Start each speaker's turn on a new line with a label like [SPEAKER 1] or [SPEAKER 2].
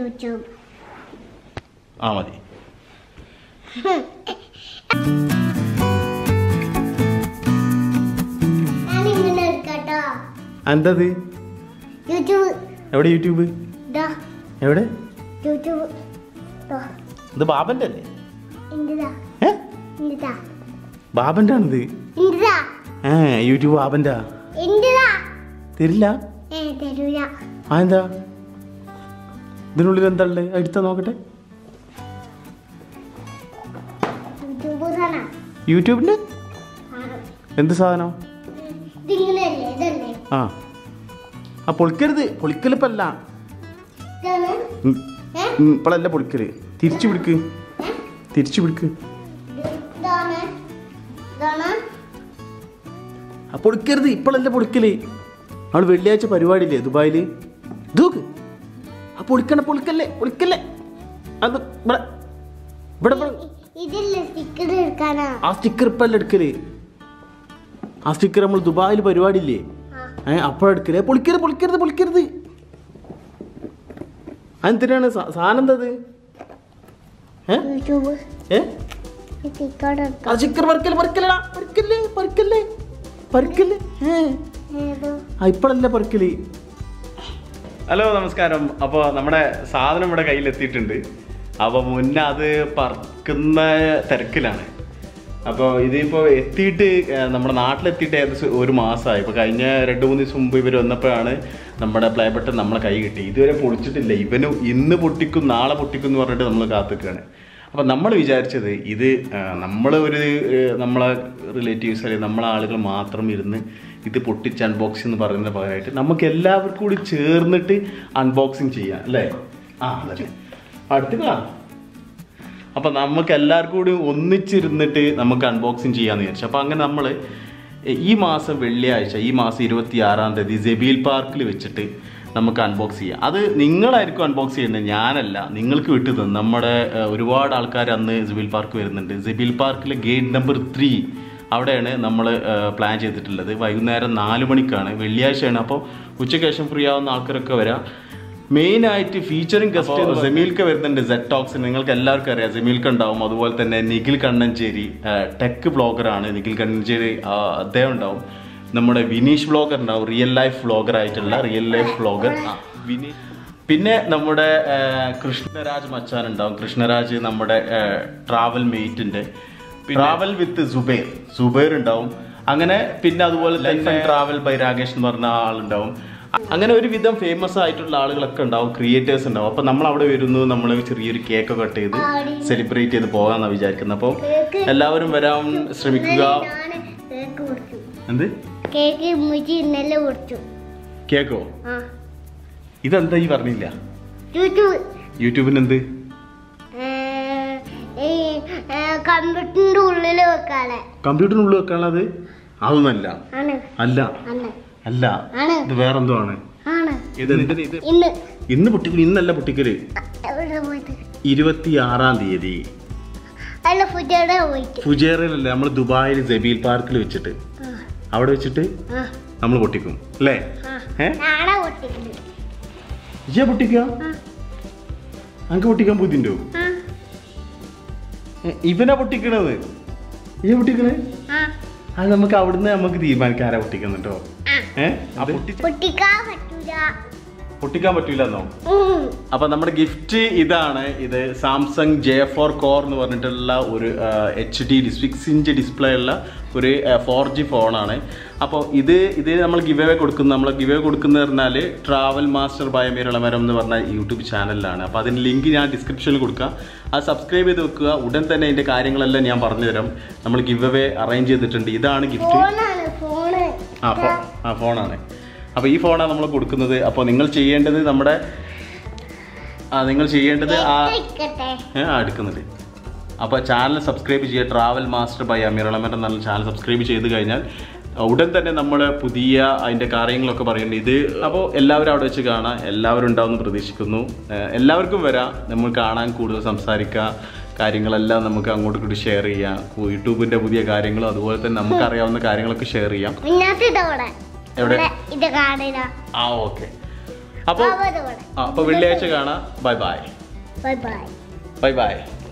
[SPEAKER 1] YouTube
[SPEAKER 2] ആ മതി
[SPEAKER 1] ഞാൻ ഇങ്ങനെ എടുക്കട്ടോ
[SPEAKER 2] എന്തത്
[SPEAKER 1] യൂട്യൂബ്
[SPEAKER 2] എവിടെ യൂട്യൂബ്
[SPEAKER 1] ദാ
[SPEAKER 2] എവിടെ
[SPEAKER 1] യൂട്യൂബ് ദാ
[SPEAKER 2] ഇത് ബാബന്റെ അല്ലേ
[SPEAKER 1] ഇന്ദിതാ
[SPEAKER 2] ഏ
[SPEAKER 1] ഇന്ദിതാ
[SPEAKER 2] ബാബന്റെ ആണിത്
[SPEAKER 1] ഇന്ദിതാ
[SPEAKER 2] ഏ യൂട്യൂബ് ബാബന്റെ
[SPEAKER 1] ഇന്ദിതാ
[SPEAKER 2] തരില്ല
[SPEAKER 1] ഏ തരൂല
[SPEAKER 2] ആ എന്താ ഇതിനുള്ളിൽ എന്താ ഉള്ളത് എടുത്താ നോക്കട്ടെ
[SPEAKER 1] യൂട്യൂബ് സാധന
[SPEAKER 2] യൂട്യൂബിന്റെ എന്ത് സാധനം
[SPEAKER 1] ഇതിങ്ങനെയല്ലേ ഇതല്ലേ
[SPEAKER 2] ആ ആ പൊളിക്കരുത് പൊളിക്കലിപ്പല്ല
[SPEAKER 1] ഇതാണ്
[SPEAKER 2] ഉം,
[SPEAKER 1] ഏ
[SPEAKER 2] ഉം, ഇപ്പളല്ല പൊളിക്കല് തിരിച്ചു പിടിക്ക്
[SPEAKER 1] ഏ?
[SPEAKER 2] തിരിച്ചു പിടിക്ക്
[SPEAKER 1] ഇതാണ് ഇതാണ്
[SPEAKER 2] ആ പൊളിക്കരുത് ഇപ്പളല്ല പൊളിക്കല് അവള് വെള്ളിയാഴ്ച പരിപാടിയില്ലേ ദുബായില് ഇതോക്ക് ആ പൊളിക്കണ പൊളിക്കല്ലേ പൊളിക്കല്ലേ അത് ഇവിടെ ഇവിടെ ഇവിടെ.
[SPEAKER 1] ഇതില്ലേ സ്റ്റിക്കർ എടുക്കാനാ
[SPEAKER 2] ആ സ്റ്റിക്കർ ഇപ്പല്ല എടുക്കല് ആ സ്റ്റിക്കർ നമ്മൾ ദുബായിൽ പരിപാടിയില്ലേ
[SPEAKER 1] ആ
[SPEAKER 2] ഏ അപ്പോഴെടുക്കല് ഏ, പൊളിക്കരുത് പൊളിക്കരുത് പൊളിക്കരുത് അതെന്തിനാണ് സാ- സാധനം എന്താ അത് ഏ
[SPEAKER 1] യൂട്യൂബ്
[SPEAKER 2] ഏ
[SPEAKER 1] സ്റ്റിക്കർ എടുക്കാം
[SPEAKER 2] ആ സ്റ്റിക്കർ പറിക്കല് പറിക്കല്ലടാ പറിക്കല്ലേ പറിക്കല്ലേ പറിക്കല്ലേ ഏ
[SPEAKER 1] ഏതോ
[SPEAKER 2] ആ ഇപ്പോഴല്ല പറിക്കല് ഹലോ നമസ്കാരം അപ്പോൾ നമ്മുടെ സാധനം ഇവിടെ കയ്യിലെത്തിയിട്ടുണ്ട് അപ്പോൾ മുന്നേ അത് പറക്കുന്ന തിരക്കിലാണ് അപ്പോൾ ഇതിപ്പോൾ എത്തിയിട്ട് ആ, നമ്മുടെ നാട്ടിലെത്തിയിട്ട് ഏകദേശം ഒരു മാസമായി ഇപ്പോൾ കഴിഞ്ഞ രണ്ട് മൂന്ന് ദിവസം മുമ്പ് ഇവർ വന്നപ്പോഴാണ് നമ്മുടെ പ്ലേ ബട്ടൺ നമ്മളെ കൈ കിട്ടി ഇതുവരെ പൊളിച്ചിട്ടില്ല ഇവന് ഇന്ന് പൊട്ടിക്കും നാളെ പൊട്ടിക്കും എന്ന് പറഞ്ഞിട്ട് നമ്മൾ കാത്തിക്കുകയാണ് അപ്പം നമ്മൾ വിചാരിച്ചത് ഇത് നമ്മൾ ഒരു ഏഹ്, നമ്മളെ റിലേറ്റീവ്സ് അല്ലെങ്കിൽ നമ്മളെ ആളുകൾ മാത്രം ഇരുന്ന് ഇത് പൊട്ടിച്ച് അൺബോക്സിംഗ് എന്ന് പറയുന്ന പകരമായിട്ട് നമുക്ക് എല്ലാവർക്കും കൂടി ചേർന്നിട്ട് അൺബോക്സിങ് ചെയ്യാം അല്ലേ ആ അതെ അടുത്ത അപ്പം നമുക്ക് എല്ലാവർക്കും കൂടി ഒന്നിച്ചിരുന്നിട്ട് നമുക്ക് അൺബോക്സിങ് ചെയ്യാമെന്ന് വിചാരിച്ചു അപ്പോൾ അങ്ങനെ നമ്മൾ ഈ മാസം വെള്ളിയാഴ്ച ഈ മാസം ഇരുപത്തി ആറാം തീയതി ജബീൽ പാർക്കിൽ വെച്ചിട്ട് നമുക്ക് അൺബോക്സ് ചെയ്യാം അത് നിങ്ങളായിരിക്കും അൺബോക്സ് ചെയ്യുന്നത് ഞാനല്ല നിങ്ങൾക്ക് വിട്ടു തന്നു നമ്മുടെ ഏഹ്, ഒരുപാട് ആൾക്കാർ അന്ന് ജബീൽ പാർക്ക് വരുന്നുണ്ട് ജബീൽ പാർക്കിലെ ഗേറ്റ് നമ്പർ ത്രീ അവിടെയാണ് നമ്മൾ പ്ലാൻ ചെയ്തിട്ടുള്ളത് വൈകുന്നേരം നാല് മണിക്കാണ് വെള്ളിയാഴ്ചയാണ് അപ്പോൾ ഉച്ചയ്ക്ക് ശേഷം ഫ്രീ ആവുന്ന ആൾക്കാരൊക്കെ വരാം മെയിൻ ആയിട്ട് ഫീച്ചറിംഗ് ഗസ്റ്റ് ജമീൽക്ക വരുന്നുണ്ട് സെറ്റ് ടോക്സ് നിങ്ങൾക്ക് എല്ലാവർക്കും അറിയാം ജമീൽക്ക ഉണ്ടാവും അതുപോലെ തന്നെ നിഖിൽ കണ്ണഞ്ചേരി ടെക് ബ്ലോഗറാണ് നിഖിൽ കണ്ണഞ്ചേരി ആ, അദ്ദേഹം ഉണ്ടാവും നമ്മുടെ വിനീഷ് ബ്ലോഗർ ഉണ്ടാവും റിയൽ ലൈഫ് വ്ളോഗർ ആയിട്ടുള്ള റിയൽ ലൈഫ് വ്ളോഗർ വിനീഷ് പിന്നെ നമ്മുടെ ആ, കൃഷ്ണരാജ് മച്ചാൻ ഉണ്ടാവും കൃഷ്ണരാജ് നമ്മുടെ ട്രാവൽ മേറ്റിന്റെ ട്രാവൽ വിത്ത് സുബൈർ സുബൈർ ഉണ്ടാവും അങ്ങനെ പിന്നെ അതുപോലെ തന്നെ ട്രാവൽ ബൈ രാകേഷ് എന്ന് പറഞ്ഞ ആളുണ്ടാവും അങ്ങനെ ഒരുവിധം ഫേമസ് ആയിട്ടുള്ള ആളുകളൊക്കെ ഉണ്ടാവും ക്രിയേറ്റേഴ്സ് ഉണ്ടാവും അപ്പൊ നമ്മൾ അവിടെ വരുന്നു നമ്മൾ ചെറിയൊരു കേക്ക് കട്ട് ചെയ്ത് സെലിബ്രേറ്റ് ചെയ്ത് പോകാന്നാണ് വിചാരിക്കുന്നത് അപ്പോൾ എല്ലാവരും വരാൻ ശ്രമിക്കുക
[SPEAKER 1] ഞാൻ കേക്ക് കൊടുത്തു
[SPEAKER 2] എന്ത്
[SPEAKER 1] കേക്ക് മുച്ചി ഇന്നലെ കൊടുത്തു
[SPEAKER 2] കേക്കോ
[SPEAKER 1] ആ
[SPEAKER 2] ഇതെന്താ ഈ പറഞ്ഞില്ല
[SPEAKER 1] യൂട്യൂബ്
[SPEAKER 2] യൂട്യൂബിന് എന്ത്
[SPEAKER 1] ഏ, ഈ ഏ, കമ്പ്യൂട്ടറിന്റെ ഉള്ളില് വെക്കാളെ
[SPEAKER 2] കമ്പ്യൂട്ടറിനുള്ളിൽ വെക്കാനുള്ളത് അതൊന്നല്ല
[SPEAKER 1] ആണ്
[SPEAKER 2] അല്ല
[SPEAKER 1] ആണ്
[SPEAKER 2] അല്ല
[SPEAKER 1] ആണ്
[SPEAKER 2] ഇത് വേറെന്തോ ആണ്
[SPEAKER 1] ആണ്
[SPEAKER 2] ഇത് ഇത് ഇത്
[SPEAKER 1] ഇന്ന്
[SPEAKER 2] ഇന്ന് പൊട്ടിക്കല് ഇന്നല്ല പൊട്ടിക്കല്
[SPEAKER 1] എവിടെ പോയിട്ട്
[SPEAKER 2] ഇരുപത്തി ആറാം തീയതി
[SPEAKER 1] അല്ല ഫുജയുടെ പോയിട്ട്
[SPEAKER 2] ഫുജേറയിലല്ലേ നമ്മൾ ദുബായിൽ ജബീൽ പാർക്കിൽ വെച്ചിട്ട്
[SPEAKER 1] ആ,
[SPEAKER 2] അവിടെ വെച്ചിട്ട്
[SPEAKER 1] ആ,
[SPEAKER 2] നമ്മൾ പൊട്ടിക്കും അല്ലേ
[SPEAKER 1] ആ.
[SPEAKER 2] ഏ
[SPEAKER 1] നാളെ പൊട്ടിക്കുന്നു
[SPEAKER 2] ഇജ്ജ പൊട്ടിക്ക
[SPEAKER 1] ആ,
[SPEAKER 2] അനക്ക് പൊട്ടിക്കാൻ ബുദ്ധിണ്ടോ
[SPEAKER 1] ആ,
[SPEAKER 2] ഇവനാ പൊട്ടിക്കണത് ഇജ്ജ പൊട്ടിക്കണേ
[SPEAKER 1] ആ,
[SPEAKER 2] അത് നമുക്ക് അവിടുന്ന് നമുക്ക് തീരുമാനിക്കാം ആരാ പൊട്ടിക്കുന്നുട്ടോ
[SPEAKER 1] ആ.
[SPEAKER 2] ഏ ആ പൊട്ടി
[SPEAKER 1] പൊട്ടിക്കാൻ പറ്റൂല
[SPEAKER 2] പൊട്ടിക്കാൻ പറ്റൂലെന്നോ
[SPEAKER 1] ഉം.
[SPEAKER 2] അപ്പൊ നമ്മുടെ ഗിഫ്റ്റ് ഇതാണ് ഇത് സാംസങ് ജെ ഫോർ കോർ എന്ന് പറഞ്ഞിട്ടുള്ള ഒരു H D six inch display ഉള്ള ഒരു ഫോർ ജി ഫോണാണ് അപ്പോൾ ഇത് ഇത് നമ്മൾ ഗിവ് അവേ കൊടുക്കുന്ന നമ്മൾ ഗിവ് അവേ കൊടുക്കുന്നത് പറഞ്ഞാൽ ട്രാവൽ മാസ്റ്റർ ബയമീർ ഇളമരം എന്ന് പറഞ്ഞ യൂട്യൂബ് ചാനലിലാണ് അപ്പോൾ അതിന് ലിങ്ക് ഞാൻ ഡിസ്ക്രിപ്ഷനിൽ കൊടുക്കാം അത് സബ്സ്ക്രൈബ് ചെയ്ത് വെക്കുക ഉടൻ തന്നെ അതിൻ്റെ കാര്യങ്ങളെല്ലാം ഞാൻ പറഞ്ഞു തരാം നമ്മൾ ഗിവ് അവേ അറേഞ്ച് ചെയ്തിട്ടുണ്ട് ഇതാണ് ഗിഫ്റ്റ്
[SPEAKER 1] ഫോണാണ് ഫോണ്
[SPEAKER 2] ആ ഫോ ആ ഫോണാണ് അപ്പോൾ ഈ ഫോണാണ് നമ്മൾ കൊടുക്കുന്നത് അപ്പോൾ നിങ്ങൾ ചെയ്യേണ്ടത് നമ്മുടെ ആ നിങ്ങൾ ചെയ്യേണ്ടത് ആ
[SPEAKER 1] ഇരിക്കട്ടെ
[SPEAKER 2] ഏ, ആ എടുക്കുന്നുണ്ട് അപ്പോൾ ചാനൽ സബ്സ്ക്രൈബ് ചെയ്യുക travel master by Ameer Alaman എന്നുള്ള ചാനൽ സബ്സ്ക്രൈബ് ചെയ്ത് കഴിഞ്ഞാൽ ഉടൻ തന്നെ നമ്മൾ പുതിയ അതിൻ്റെ കാര്യങ്ങളൊക്കെ പറയുന്നുണ്ട് ഇത് അപ്പോൾ എല്ലാവരും അവിടെ വെച്ച് കാണാം എല്ലാവരും ഉണ്ടാവുമെന്ന് പ്രതീക്ഷിക്കുന്നു ഏ, എല്ലാവർക്കും വരാം നമ്മൾ കാണാൻ കൂടുതൽ സംസാരിക്കുക കാര്യങ്ങളെല്ലാം നമുക്ക് അങ്ങോട്ട് കൂടി ഷെയർ ചെയ്യാം യൂട്യൂബിൻ്റെ പുതിയ കാര്യങ്ങളും അതുപോലെ തന്നെ നമുക്ക് അറിയാവുന്ന കാര്യങ്ങളൊക്കെ ഷെയർ ചെയ്യാം
[SPEAKER 1] മിന്നാത്ത് ഇതോടെ
[SPEAKER 2] എവിടെ?
[SPEAKER 1] ഇത് കാണില്ല
[SPEAKER 2] ആ ഓക്കെ അപ്പോൾ
[SPEAKER 1] അവരോടെ
[SPEAKER 2] ആ അപ്പോൾ വെള്ളിയാഴ്ച കാണാം bye bye
[SPEAKER 1] bye bye
[SPEAKER 2] bye by